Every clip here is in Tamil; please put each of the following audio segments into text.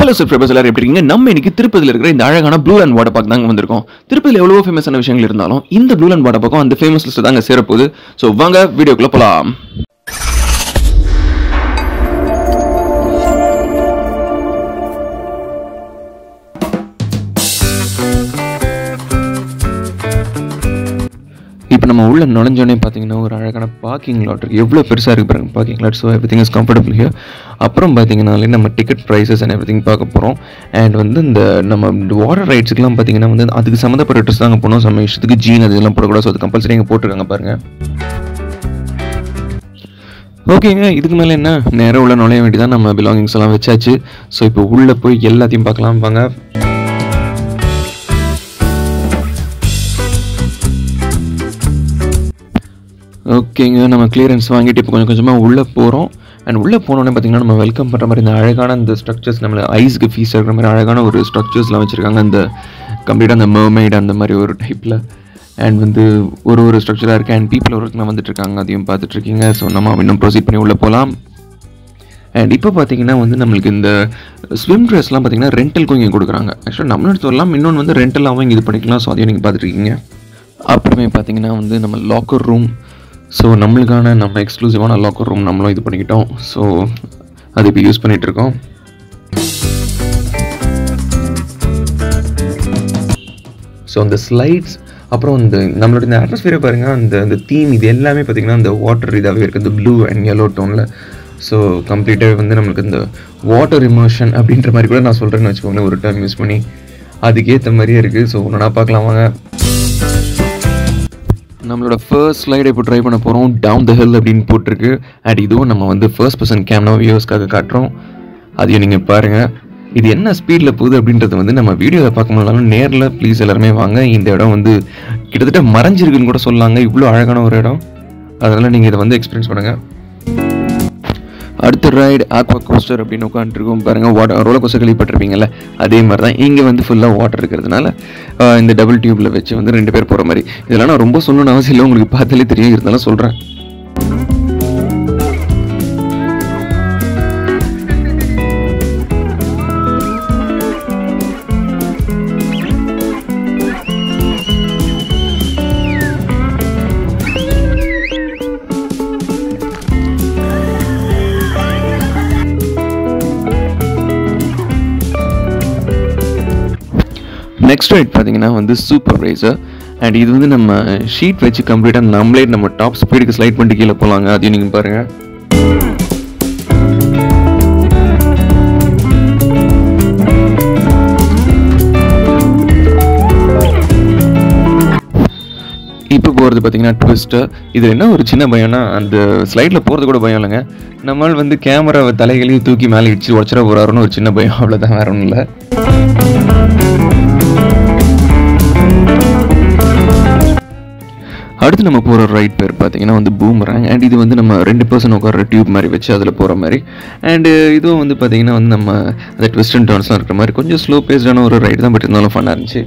ஹலோ சப்ஸ்கிரைபர்ஸ் எல்லாரும் எப்படி இருக்கீங்க நம்ம இன்னைக்கு திருப்பதியில் இருக்கிற இந்த அழகான ப்ளூ அண்ட் வாட்டர் பார்க் தாங்க வந்திருக்கோம் திருப்பதியில் எவ்வளவோ ஃபேமஸான விஷயங்கள் இருந்தாலும் இந்த ப்ளூ அண்ட் வாட்டர் பார்க்கும் அந்த ஃபேமஸ் லிஸ்ட் தாங்க சேரப்போகுது ஸோ வாங்க வீடியோக்குள்ள போலாம் இப்போ நம்ம உள்ள நுழைஞ்சோடனே பார்த்தீங்கன்னா ஒரு அழகான பார்க்கிங் லாட் இருக்குது எவ்வளோ பெருசாக இருக்கு பாருங்க parking lot so everything is comfortable here அப்புறம் பார்த்தீங்கன்னாலே நம்ம டிக்கெட் ப்ரைஸஸ் அண்ட் எவ்ரி பார்க்க போகிறோம் அண்ட் வந்து இந்த நம்ம வாட்டர் ரைட்ஸுக்குலாம் பார்த்தீங்கன்னா வந்து அதுக்கு சம்மந்தப்பட்ட ட்ரெஸ் தாங்க போனோம் நம்ம இஷ்டத்துக்கு ஜீன் அது இதெல்லாம் போடக்கூடாது ஸோ அது கம்பல்சரி இங்கே போட்டிருக்காங்க பாருங்க ஓகேங்க இதுக்கு மேலே என்ன நேராக உள்ள நுழைய வேண்டியதான் நம்ம பிலாங்கிங்ஸ் எல்லாம் வச்சாச்சு ஸோ இப்போ உள்ளே போய் எல்லாத்தையும் பார்க்கலாம் வாங்க ஓகேங்க நம்ம கிளியரன்ஸ் வாங்கிட்டு இப்போ கொஞ்சம் கொஞ்சமாக உள்ளே போகிறோம் அண்ட் உள்ளே போனோடனே பார்த்தீங்கன்னா நம்ம வெல்கம் பண்ணுற மாதிரி இந்த அழகான இந்த ஸ்ட்ரக்சர்ஸ் நம்மள ஐஸ்க்கு ஃபீஸ் இருக்கிற மாதிரி அழகான ஒரு ஸ்ட்ரக்சர்ஸ்லாம் வச்சுருக்காங்க அந்த கம்ப்ளீட்டாக அந்த mermaid அந்த மாதிரி ஒரு டைப்பில் அண்ட் வந்து ஒரு ஒரு ஸ்ட்ரக்சராக இருக்குது அண்ட் பீப்புள் ஒருத்தங்க வந்துட்டு இருக்காங்க அதையும் பார்த்துட்ருக்கீங்க ஸோ நம்ம இன்னும் ப்ரொசீட் பண்ணி உள்ளே போகலாம் அண்ட் இப்போ பார்த்தீங்கன்னா வந்து நம்மளுக்கு இந்த ஸ்விம் ட்ரெஸ்லாம் பார்த்தீங்கன்னா ரெண்டலுக்கும் இங்கே கொடுக்குறாங்க ஆக்சுவலாக நம்மளோட சொல்லலாம் இன்னொன்று வந்து ரெண்டலாகவும் இங்கே இது பண்ணிக்கலாம் ஸோ அதையும் நீங்கள் பார்த்துட்ருக்கீங்க அப்புறமே பார்த்தீங்கன்னா வந்து நம்ம லாக்கர் ரூம் ஸோ நம்மளுக்கான நம்ம எக்ஸ்க்ளூசிவான லாக்கர் ரூம் நம்மளும் இது பண்ணிக்கிட்டோம் ஸோ அது இப்போ யூஸ் பண்ணிகிட்டு இருக்கோம் ஸோ அந்த ஸ்லைட்ஸ் அப்புறம் இந்த நம்மளோட இந்த அட்மாஸ்பியரை பாருங்கள் அந்த அந்த தீம் இது எல்லாமே பார்த்திங்கன்னா அந்த வாட்டர் இதாகவே இருக்குது இந்த ப்ளூ அண்ட் yellow டோனில் ஸோ கம்ப்ளீட்டாக வந்து நம்மளுக்கு இந்த வாட்டர் இமோஷன் அப்படின்ற மாதிரி கூட நான் சொல்கிறேன்னு வச்சுக்கோங்களேன் ஒரு டைம் யூஸ் பண்ணி அதுக்கேற்ற மாதிரியே இருக்குது ஸோ ஒன்றா பார்க்கலாம் வாங்க நம்மளோட ஃபர்ஸ்ட் ஸ்லைடை இப்போ ட்ரை பண்ண போகிறோம் டவுன் த ஹில் அப்படின்னு போட்டிருக்கு அண்ட் இதுவும் நம்ம வந்து ஃபர்ஸ்ட் பர்சன் கேம்னா வியூவர்ஸ்க்காக காட்டுறோம் அதையும் நீங்கள் பாருங்கள் இது என்ன ஸ்பீடில் போகுது அப்படின்றது வந்து நம்ம வீடியோவில் பார்க்க முடியலாலும் நேரில் ப்ளீஸ் எல்லாருமே வாங்க இந்த இடம் வந்து கிட்டத்தட்ட மறைஞ்சிருக்குன்னு கூட சொல்லாங்க இவ்வளோ அழகான ஒரு இடம் அதனால் நீங்கள் இதை வந்து எக்ஸ்பீரியன்ஸ் பண்ணுங்கள் அடுத்த ரைடு ஆக்வா கோஸ்டர் அப்படின்னு உட்காந்துருக்கோம் பாருங்கள் வாட்டர் ரோலர் கோஸ்டர் கேள்விப்பட்டிருப்பீங்கல்ல அதே மாதிரி தான் இங்கே வந்து ஃபுல்லாக வாட்டர் இருக்கிறதுனால ஆஹ், இந்த டபுள் டியூப்பில் வச்சு வந்து ரெண்டு பேர் போகிற மாதிரி இதெல்லாம் நான் ரொம்ப சொல்லணும்னு அவசியம் இல்லை உங்களுக்கு பார்த்தாலே தெரியும் இருந்தாலும் சொல்கிறேன் நெக்ஸ்ட் ரைட் பார்த்தீங்கன்னா வந்து சூப்பர் ரேசர் அண்ட் இது வந்து நம்ம ஷீட் வச்சு கம்ப்ளீட்டாக நம்மளே நம்ம டாப் ஸ்பீடுக்கு ஸ்லைட் பண்ணிட்டு கீழே போகலாங்க அதையும் நீங்கள் பாருங்கள் இப்போ போகிறது பார்த்தீங்கன்னா ட்விஸ்ட்டு இது என்ன ஒரு சின்ன பயம்னா அந்த ஸ்லைடில் போகிறது கூட பயம் இல்லைங்க நம்மால் வந்து கேமராவை தலைகளையும் தூக்கி மேலே இடிச்சு உடச்சிட போகிறாருன்னு ஒரு சின்ன பயம் அவ்வளோதான் வேற ஒன்றும் இல்லை அடுத்து நம்ம போகிற ரைட் பேர் பார்த்தீங்கன்னா வந்து பூமராங் அண்ட் இது வந்து நம்ம ரெண்டு பர்சன் உட்கார டியூப் மாதிரி வச்சு அதில் போகிற மாதிரி அண்டு இதுவும் வந்து பார்த்தீங்கன்னா வந்து நம்ம அந்த ட்விஸ்ட் அண்ட் டர்ன்ஸ்லாம் இருக்கிற மாதிரி கொஞ்சம் ஸ்லோ பேஸ்டான ஒரு ரைடு தான் பட் இருந்தாலும் ஃபன்னாக இருந்துச்சு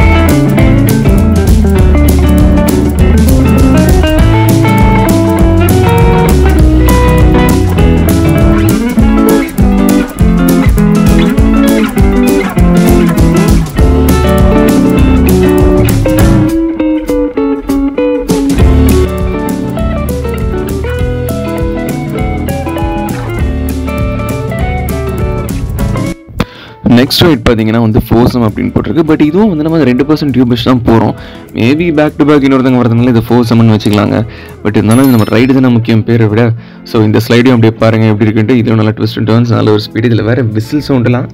நெக்ஸ்ட் ரைட் பார்த்தீங்கன்னா வந்து ஃபோர்ஸம் அப்படின்னு போட்டிருக்கு பட் இதுவும் வந்து நம்ம ரெண்டு பர்சன்ட் டியூப் வச்சு தான் போகிறோம் மேபி பேக் டு பேக் இன்னொருத்தங்க வரதுனால இது ஃபோர்ஸம்னு வச்சுக்கலாங்க பட் இருந்தாலும் நம்ம ரைடு தான் முக்கியம் பேரை விட ஸோ இந்த ஸ்லைடையும் அப்படியே பாருங்கள் எப்படி இருக்குன்ட்டு இதில் நல்லா ட்விஸ்ட் டர்ன்ஸ் நல்ல ஒரு ஸ்பீடு இதில் வேறு விசில் சவுண்டெலாம்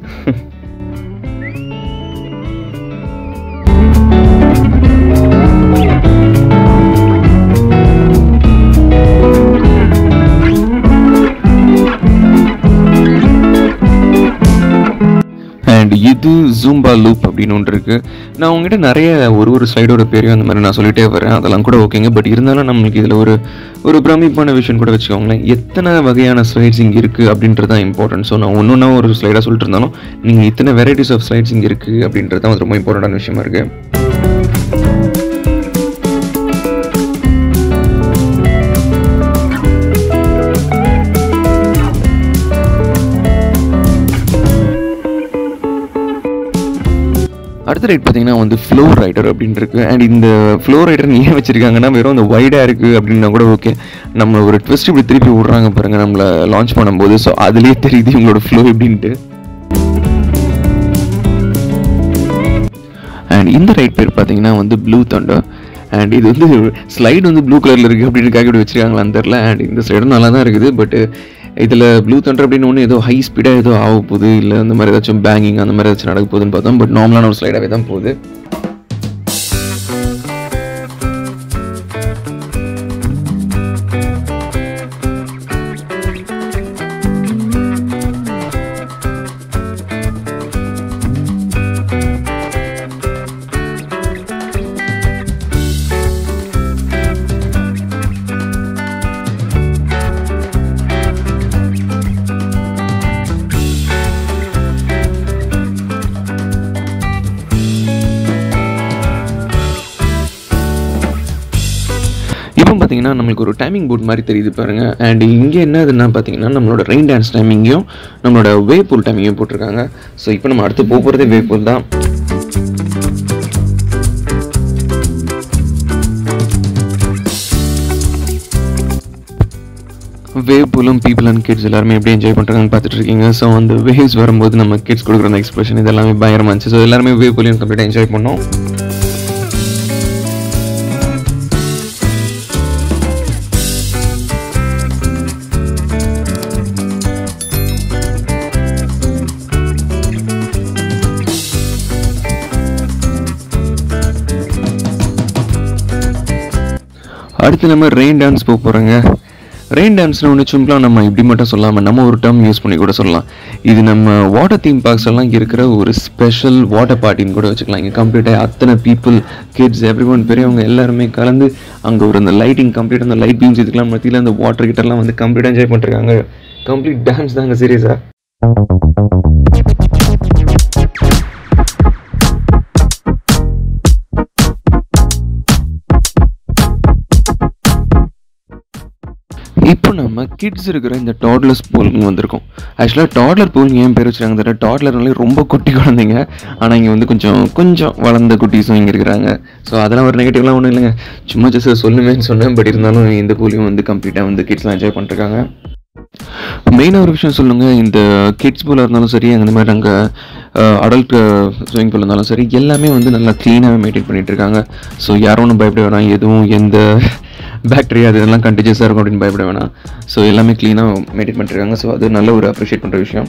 அண்ட் இது ஜூம்பா லூப் அப்படின்னு ஒன்று இருக்குது நான் உங்ககிட்ட நிறைய ஒரு ஒரு ஸ்லைடோட பேரையும் அந்த மாதிரி நான் சொல்லிட்டே வரேன் அதெல்லாம் கூட ஓகேங்க பட் இருந்தாலும் நம்மளுக்கு இதில் ஒரு ஒரு பிரமிப்பான விஷயம் கூட வச்சுக்கோங்களேன் எத்தனை வகையான ஸ்லைட்ஸ் இங்கே இருக்குது அப்படின்றது தான் இம்பார்ட்டன்ட் ஸோ நான் ஒன்று ஒன்றா ஒரு ஸ்லைடாக சொல்லிட்டு இருந்தாலும் நீங்கள் இத்தனை வெரைட்டிஸ் ஆஃப் ஸ்லைட்ஸ் இங்கே இருக்குது அப்படின்றது தான் ரொம்ப இம்பார்ட்டண்டான விஷயமா இருக்குது அடுத்த ரைட் பார்த்தீங்கன்னா வந்து ஃப்ளோ ரைடர் அப்படின்னு இருக்கு அண்ட் இந்த ஃப்ளோ ரைடர் ஏன் வச்சிருக்காங்கன்னா வெறும் அந்த வைடாக இருக்குது அப்படின்னா கூட ஓகே நம்ம ஒரு ட்விஸ்ட் இப்படி திருப்பி விட்றாங்க பாருங்க நம்மளை லான்ச் பண்ணும்போது ஸோ அதுலேயே தெரியுது இவங்களோட ஃப்ளோ எப்படின்ட்டு அண்ட் இந்த ரைட் பேர் பார்த்தீங்கன்னா வந்து ப்ளூ தண்டர் அண்ட் இது வந்து ஸ்லைடு வந்து ப்ளூ கலரில் இருக்குது அப்படின்றக்காக இப்படி வச்சிருக்காங்களான்னு தெரில அண்ட் இந்த ஸ்லைடும் நல்லா தான் இருக்குது பட் இதில் ப்ளூ தண்டர் அப்படின்னு ஒன்று ஏதோ ஹை ஸ்பீடாக ஏதோ ஆக போகுது இல்லை அந்த மாதிரி ஏதாச்சும் பேங்கிங் அந்த மாதிரி ஏதாச்சும் நடக்க போகுதுன்னு பார்த்தோம் பட் நார்மலான ஒரு ஸ்லைடாகவே தான் போகுது இப்போ பார்த்தீங்கன்னா நம்மளுக்கு ஒரு டைமிங் போர்ட் மாதிரி தெரியுது பாருங்க அண்ட் இங்கே என்னதுன்னா பார்த்தீங்கன்னா நம்மளோட ரெயின் டான்ஸ் டைமிங்கையும் நம்மளோட வே பூல் டைமிங்கையும் போட்டிருக்காங்க ஸோ இப்போ நம்ம அடுத்து போக போகிறதே வே பூல் தான் வேவ் பூலும் பீப்புள் அண்ட் கிட்ஸ் எல்லாருமே எப்படி என்ஜாய் பண்ணுறாங்கன்னு பார்த்துட்டு இருக்கீங்க ஸோ அந்த வேவ்ஸ் வரும்போது நம்ம கிட்ஸ் கொடுக்குற அந்த எக்ஸ்பிரஷன் இது எல்லாமே பயங்கரமாக இருந்துச்சு ஸோ எல்லாருமே வேவ் பூலையும் கம்ப்ளீட்டாக என்ஜாய் பண்ணோம் அடுத்து நம்ம ரெயின் டான்ஸ் போக போகிறோங்க ரெயின் டான்ஸில் ஒன்று சிம்பிளாக நம்ம இப்படி மட்டும் சொல்லாமல் நம்ம ஒரு டேர்ம் யூஸ் பண்ணி கூட சொல்லலாம் இது நம்ம வாட்டர் தீம் பார்க்ஸ் எல்லாம் இருக்கிற ஒரு ஸ்பெஷல் வாட்டர் பார்ட்டின்னு கூட வச்சுக்கலாம் இங்கே கம்ப்ளீட்டாக அத்தனை பீப்புள் கிட்ஸ் எவ்ரி ஒன் பெரியவங்க எல்லாருமே கலந்து அங்கே ஒரு அந்த லைட்டிங் கம்ப்ளீட் அந்த லைட் பீம்ஸ் இதுக்கெல்லாம் மத்தியில் அந்த வாட்டர் கிட்டலாம் வந்து கம்ப்ளீட்டாக என்ஜாய் பண்ணிருக்காங்க கம்ப்ளீட் டான்ஸ் தாங்க சீரியஸாக இப்போ நம்ம கிட்ஸ் இருக்கிற இந்த டாட்லர்ஸ் பூலுங்க வந்திருக்கோம் ஆக்சுவலாக டாட்லர் பூல் ஏன் பேர் வச்சுருக்காங்க தெரியல டாட்லர்னாலே ரொம்ப குட்டி குழந்தைங்க ஆனால் இங்கே வந்து கொஞ்சம் கொஞ்சம் வளர்ந்த குட்டீஸும் இங்கே இருக்கிறாங்க ஸோ அதெல்லாம் ஒரு நெகட்டிவ்லாம் ஒன்றும் இல்லைங்க சும்மா ஜஸ்ட் சொல்லுமேன்னு சொன்னேன் பட் இருந்தாலும் இந்த பூலையும் வந்து கம்ப்ளீட்டாக வந்து கிட்ஸ்லாம் என்ஜாய் பண்ணிருக்காங்க மெயினாக ஒரு விஷயம் சொல்லுங்க இந்த கிட்ஸ் பூலாக இருந்தாலும் சரி அந்த மாதிரி அங்கே அடல்ட் ஸ்விமிங் பூல் இருந்தாலும் சரி எல்லாமே வந்து நல்லா க்ளீனாகவே மெயின்டைன் பண்ணிட்டு இருக்காங்க ஸோ யாரும் ஒன்றும் பயப்பட வேணாம் எதுவும் எந்த பாக்டீரியா அது இதெல்லாம் கண்டிஜியஸாக இருக்கும் அப்படின்னு பயப்பட வேணாம் ஸோ எல்லாமே க்ளீனாக மெயின்டைன் பண்ணிருக்காங்க ஸோ அது நல்ல ஒரு அப்ரிஷியேட் பண்ணுற விஷயம்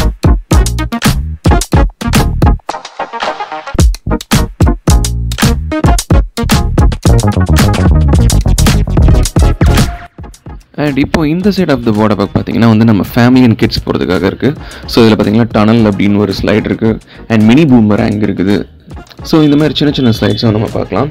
அண்ட் இப்போ இந்த side of the water park பார்த்தீங்கன்னா வந்து நம்ம ஃபேமிலி அண்ட் கிட்ஸ் போகிறதுக்காக இருக்குது ஸோ இதில் பார்த்தீங்கன்னா டனல் அப்படின்னு ஒரு ஸ்லைட் இருக்குது அண்ட் மினி பூமர் ஆங் இருக்குது ஸோ இந்த மாதிரி சின்ன சின்ன ஸ்லைட்ஸும் நம்ம பார்க்கலாம்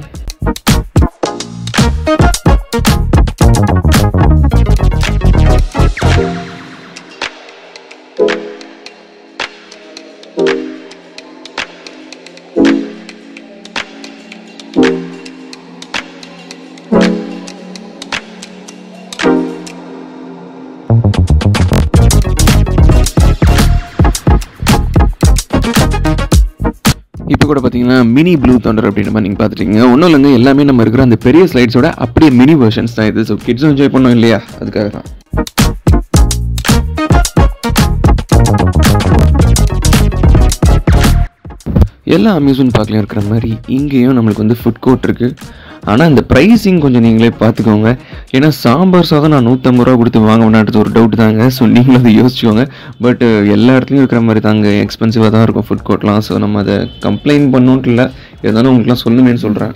இப்போ கூட பார்த்தீங்கன்னா மினி ப்ளூ தண்டர் அப்படின்ற மாதிரி நீங்கள் பார்த்துட்டீங்க ஒன்றும் இல்லைங்க எல்லாமே நம்ம இருக்கிற அந்த பெரிய ஸ்லைட்ஸோட அப்படியே மினி வெர்ஷன்ஸ் தான் இது ஸோ கிட்ஸும் என்ஜாய் பண்ணோம் இல்லையா அதுக்காக தான் எல்லா அம்யூஸ்மெண்ட் பார்க்லையும் இருக்கிற மாதிரி இங்கேயும் நம்மளுக்கு வந்து ஃபுட் கோர்ட் இருக்குது ஆனால் இந்த ப்ரைஸிங் கொஞ்சம் நீங்களே பார்த்துக்கோங்க ஏன்னா சாம்பார் சாதம் நான் நூற்றம்பது ரூபா கொடுத்து வாங்க வேணான்றது ஒரு டவுட் தாங்க ஸோ நீங்களும் அதை யோசிச்சுக்கோங்க பட் எல்லா இடத்துலையும் இருக்கிற மாதிரி தாங்க எக்ஸ்பென்சிவாக தான் இருக்கும் ஃபுட் கோர்ட்லாம் ஸோ நம்ம அதை கம்ப்ளைண்ட் பண்ணோன்ட்டு இல்லை இருந்தாலும் உங்களுக்குலாம் சொல்லுமேன்னு சொல்கிறேன்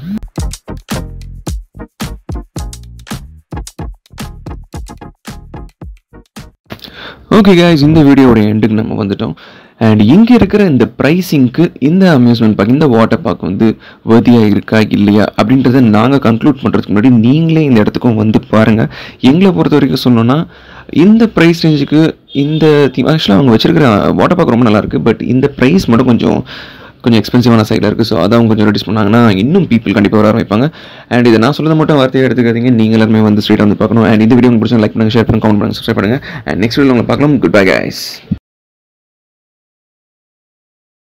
ஓகே guys இந்த வீடியோட எண்டுக்கு நம்ம வந்துட்டோம் அண்ட் இங்கே இருக்கிற இந்த ப்ரைஸிங்க்கு இந்த அம்யூஸ்மெண்ட் பார்க் இந்த வாட்டர் பார்க் வந்து வர்த்தியாக இருக்கா இல்லையா அப்படின்றத நாங்கள் கன்க்ளூட் பண்ணுறதுக்கு முன்னாடி நீங்களே இந்த இடத்துக்கும் வந்து பாருங்கள் எங்களை பொறுத்த வரைக்கும் சொன்னோன்னா இந்த ப்ரைஸ் ரேஞ்சுக்கு இந்த தீம் ஆக்சுவலாக அவங்க வச்சிருக்கிற வாட்டர் பார்க் ரொம்ப நல்லா இருக்கு பட் இந்த ப்ரைஸ் மட்டும் கொஞ்சம் கொஞ்சம் எக்ஸ்பென்சிவான சைடில் இருக்குது ஸோ அதை அவங்க கொஞ்சம் ரெடியூஸ் பண்ணாங்கன்னா இன்னும் பீப்புள் கண்டிப்பாக வர ஆரம்பிப்பாங்க அண்ட் இதை நான் சொல்லுறது மட்டும் வார்த்தையை எடுத்துக்காதீங்க நீங்கள் எல்லாருமே வந்து ஸ்ட்ரீட் வந்து பார்க்கணும் அண்ட் இந்த வீடியோ உங்களுக்கு பிடிச்சா லைக் பண்ணுங்கள் ஷேர் பண்ணுங்க கமெண்ட் பண்ணுங்க சப்ஸ்கிரைப் பண்ணுங்கள் அண்ட் நெக்ஸ்ட் வீடியோ உங்களை பார்க்கலாம் குட் பை guys